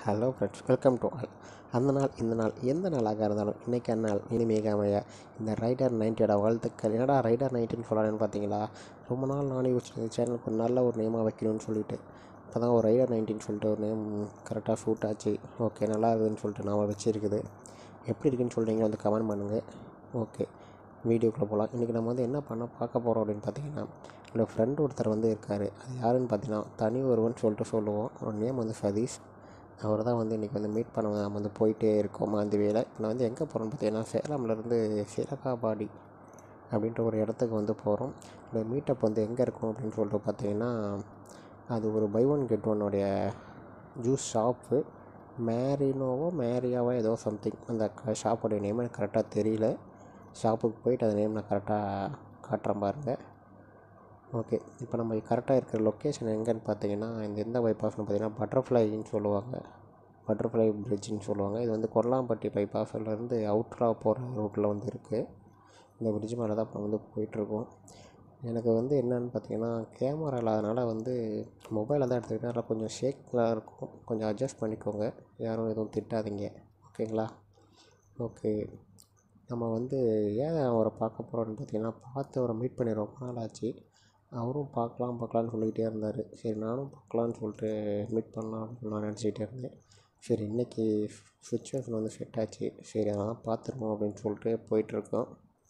hello friends welcome to all அந்த நாள் இந்த நாள் எந்த நாளாக இருந்தாலும் இன்றைக்கி நாள் இனிமேக அமைய இந்த ரைடர் நைன்ட்டியோட வாழ்த்துக்கள் என்னடா ரைடர் நைன்ட்டின்னு சொல்லலான்னு பார்த்தீங்களா ரொம்ப நாள் நானே யோசிச்சேன் சேனலுக்கு ஒரு நல்ல ஒரு நேமாக வைக்கணும்னு சொல்லிட்டு இப்போ தான் ஒரு ரைடர் நைன்ட்டின்னு சொல்லிட்டு ஒரு நேம் கரெக்டாக ஷூட் ஆச்சு ஓகே நல்லா இருக்குதுன்னு சொல்லிட்டு நான் வச்சுருக்குது எப்படி இருக்குன்னு சொல்கிறீங்க வந்து கமெண்ட் பண்ணுங்கள் ஓகே வீடியோக்குள்ளே போகலாம் இன்றைக்கி நம்ம வந்து என்ன பண்ண பார்க்க போகிறோம் அப்படின்னு பார்த்தீங்கன்னா என்னோடய ஃப்ரெண்ட் ஒருத்தர் வந்து இருக்கார் அது யாருன்னு பார்த்தீங்கன்னா தனி ஒருவன் சொல்லிட்டு சொல்லுவோம் அவரோட நேம் வந்து சதீஷ் அவர் தான் வந்து இன்றைக்கி வந்து மீட் பண்ண நம்ம வந்து போயிட்டே இருக்கோம் அந்த வேலை இப்போ நான் வந்து எங்கே போகிறோன்னு பார்த்தீங்கன்னா சேலம்லேருந்து சிறகாபாடி அப்படின்ற ஒரு இடத்துக்கு வந்து போகிறோம் இந்த மீட்டப் வந்து எங்கே இருக்கும் அப்படின்னு சொல்லிட்டு பார்த்தீங்கன்னா அது ஒரு பை ஒன் கெட் ஒன்னுடைய ஜூஸ் ஷாப்பு மேரினோவோ மேரியாவோ ஏதோ சம்திங் அந்த ஷாப்போடைய நேம் எனக்கு கரெக்டாக தெரியல ஷாப்புக்கு போயிட்டு அந்த நேம் நான் கரெக்டாக காட்டுறேன் பாருங்கள் ஓகே இப்போ நம்ம கரெக்டாக இருக்கிற லொக்கேஷன் எங்கேன்னு பார்த்தீங்கன்னா இந்த எந்த பைபாஸ்னு பார்த்தீங்கன்னா பட்டர்ஃப்ளைன்னு சொல்லுவாங்க பட்டர்ஃப்ளை பிரிட்ஜுன்னு சொல்லுவாங்க இது வந்து கொல்லாம்பட்டி பைபாஸ்லேருந்து அவுட்ரா போகிற ரூட்டில் வந்து இருக்குது இந்த பிரிட்ஜ் மேலே தான் இப்போ வந்து போயிட்டுருக்கோம் எனக்கு வந்து என்னென்னு பார்த்தீங்கன்னா கேமரா இல்லாதனால வந்து மொபைலில் தான் எடுத்துக்கிட்டேன் அதனால் கொஞ்சம் ஷேக்காக இருக்கும் கொஞ்சம் அட்ஜஸ்ட் பண்ணிக்கோங்க யாரும் எதுவும் திட்டாதீங்க ஓகேங்களா ஓகே நம்ம வந்து ஏன் அவரை பார்க்க போகிறோன்னு பார்த்தீங்கன்னா பார்த்து அவரை மீட் பண்ணி ரொம்ப நாள் ஆச்சு அவரும் பார்க்கலாம் பார்க்கலான்னு சொல்லிக்கிட்டே இருந்தார் சரி நானும் பார்க்கலான்னு சொல்லிட்டு மீட் பண்ணலாம் அப்படின்னு நான் நினச்சிக்கிட்டே இருந்தேன் சரி இன்றைக்கி சுச்சுவேஷன் வந்து செட் ஆச்சு சரி அதெல்லாம் பார்த்துருவோம் அப்படின்னு சொல்லிட்டு போயிட்டுருக்கோம்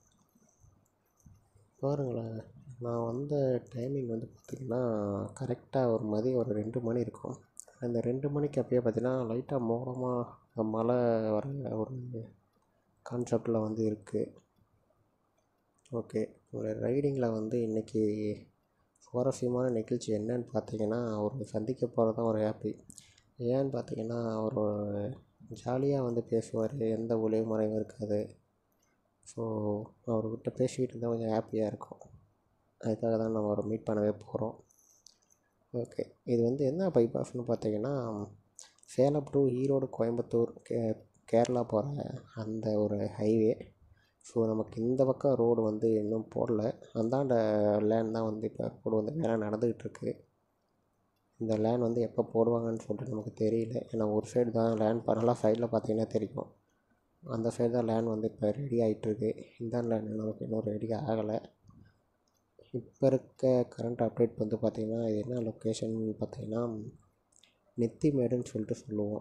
பாருங்களேன் நான் வந்த டைமிங் வந்து பார்த்திங்கன்னா கரெக்டாக ஒரு மதியம் ஒரு ரெண்டு மணி இருக்கும் அந்த ரெண்டு மணிக்கு அப்பயே பார்த்திங்கன்னா லைட்டாக மோடமாக மழை வர ஒரு கான்செப்டில் வந்து இருக்குது ஓகே ஒரு ரைடிங்கில் வந்து இன்றைக்கி சுவாரஸ்யமான நிகழ்ச்சி என்னன்னு பார்த்தீங்கன்னா அவர் சந்திக்க போகிறது தான் ஒரு ஹாப்பி ஏன்னு பார்த்தீங்கன்னா அவர் ஜாலியாக வந்து பேசுவார் எந்த ஒளிவு மறைவும் இருக்காது ஸோ அவர்கிட்ட பேசிக்கிட்டு இருந்தால் கொஞ்சம் ஹாப்பியாக இருக்கும் அதுக்காக தான் நம்ம அவரை மீட் பண்ணவே போகிறோம் ஓகே இது வந்து என்ன பைபாஸ்னு பார்த்தீங்கன்னா சேலம் டு ஈரோடு கோயம்புத்தூர் கே கேரளா போகிற அந்த ஒரு ஹைவே ஸோ நமக்கு இந்த பக்கம் ரோடு வந்து இன்னும் போடல அந்தாண்ட லேன் தான் வந்து இப்போ ரோடு வந்து வேலை நடந்துக்கிட்டு இருக்குது இந்த லேன் வந்து எப்போ போடுவாங்கன்னு சொல்லிட்டு நமக்கு தெரியல ஏன்னா ஒரு சைடு தான் லேன் நல்லா சைடில் பார்த்தீங்கன்னா தெரியும் அந்த சைடு தான் லேன் வந்து இப்போ ரெடி ஆகிட்டுருக்கு இந்த லேன் நமக்கு இன்னும் ரெடி ஆகலை இப்போ இருக்க கரண்ட் அப்டேட் வந்து பார்த்திங்கன்னா இது என்ன லொக்கேஷன் பார்த்தீங்கன்னா நெத்திமேடுன்னு சொல்லிட்டு சொல்லுவோம்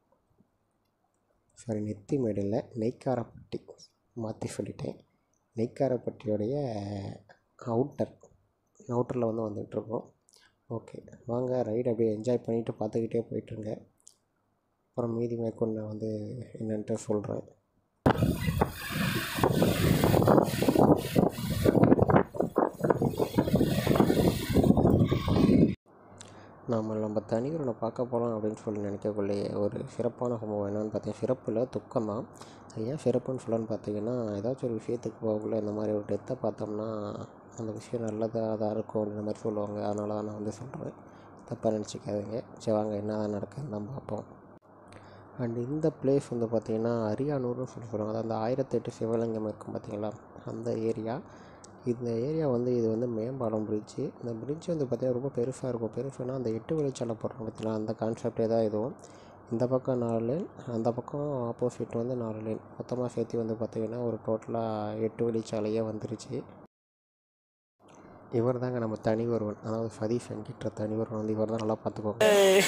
சாரி நெத்திமேடு இல்லை நெய்க்காரப்பட்டி மாற்றி சொல்லிட்டேன் நெய்க்காரப்பட்டியோடைய அவுட்டர் அவுட்டரில் வந்து வந்துகிட்ருக்கோம் ஓகே வாங்க ரைடு அப்படியே என்ஜாய் பண்ணிவிட்டு பார்த்துக்கிட்டே போயிட்டுருங்க அப்புறம் மீதி மேற்கொண்டு நான் வந்து என்னன்ட்டு சொல்கிறேன் நம்ம நம்ம தனியொருனை பார்க்க போகலாம் அப்படின்னு சொல்லி நினைக்கக்குள்ளேயே ஒரு சிறப்பான சம்பவம் என்னென்னு பார்த்தீங்கன்னா சிறப்பில் துக்கம் தான் அது ஏன் சிறப்புன்னு சொல்லன்னு பார்த்தீங்கன்னா ஏதாச்சும் ஒரு விஷயத்துக்கு போகக்குள்ள இந்த மாதிரி ஒரு டெத்தை பார்த்தோம்னா அந்த விஷயம் நல்லதாக தான் இருக்கும் அப்படின்ற மாதிரி சொல்லுவாங்க அதனால தான் நான் வந்து சொல்கிறேன் தப்பாக நினச்சிக்காதீங்க சரி வாங்க என்ன தான் நடக்குதுன்னு தான் பார்ப்போம் அண்ட் இந்த பிளேஸ் வந்து பார்த்திங்கன்னா அரியானூர்னு சொல்லி சொல்லுவாங்க அதாவது அந்த ஆயிரத்தெட்டு சிவலிங்கம் இருக்கும் பார்த்தீங்களா அந்த ஏரியா இந்த ஏரியா வந்து இது வந்து மேம்பாலம் பிரிட்ஜு இந்த பிரிட்ஜ் வந்து பார்த்திங்கன்னா ரொம்ப பெருசாக இருக்கும் பெருசுனா அந்த எட்டு வழிச்சாலை போடுறோம் பார்த்தீங்களா அந்த கான்செப்டே தான் இதுவும் இந்த பக்கம் நாலு லேன் அந்த பக்கம் ஆப்போசிட் வந்து நாலு லேன் மொத்தமாக சேர்த்து வந்து பார்த்திங்கன்னா ஒரு டோட்டலாக எட்டு வழிச்சாலையே வந்துருச்சு இவர் தாங்க நம்ம தனி ஒருவன் அதாவது சதீஷ் என்கிட்ட தனி ஒருவன் வந்து இவர் தான் நல்லா பார்த்துக்கோங்க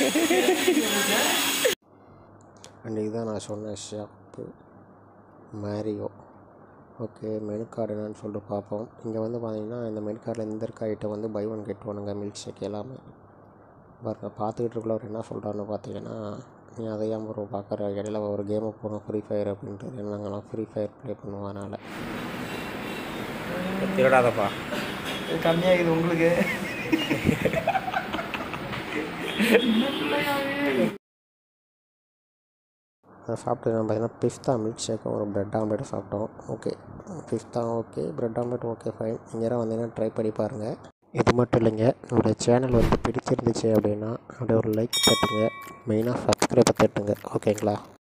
அண்ட் இதுதான் நான் சொன்ன shop Mario okay menu card என்னன்னு சொல்லிட்டு பார்ப்போம் இங்கே வந்து பார்த்தீங்கன்னா இந்த மெனு கார்டில் இந்த இருக்க ஐட்டம் வந்து பை ஒன் கெட் ஒனுங்க மில்க் ஷேக் எல்லாமே பாருங்க பார்த்துக்கிட்டு இருக்கல அவர் என்ன சொல்கிறாருன்னு பார்த்தீங்கன்னா நீ அதை ஏன் ப்ரோ பார்க்குற இடையில ஒரு கேமை போகணும் ஃப்ரீ ஃபயர் அப்படின்ட்டு நாங்கள்லாம் ஃப்ரீ ஃபயர் ப்ளே பண்ணுவோம் அதனால் திருடாதப்பா இது கம்மியாகுது உங்களுக்கு நான் சாப்பிட்டது பார்த்தீங்கன்னா பிஸ்தா மில்க் ஷேக்கும் ஒரு ப்ரெட் ஆம்லெட்டும் சாப்பிட்டோம் ஓகே பிஸ்தா okay bread omelette okay fine நீங்கள் வந்தீங்கன்னா ட்ரை பண்ணி பாருங்கள் இது மட்டும் இல்லைங்க நம்மளுடைய சேனல் வந்து பிடிச்சிருந்துச்சு அப்படின்னா அப்படியே ஒரு லைக் தட்டுங்க மெயினாக சப்ஸ்கிரைபை தட்டுங்க ஓகேங்களா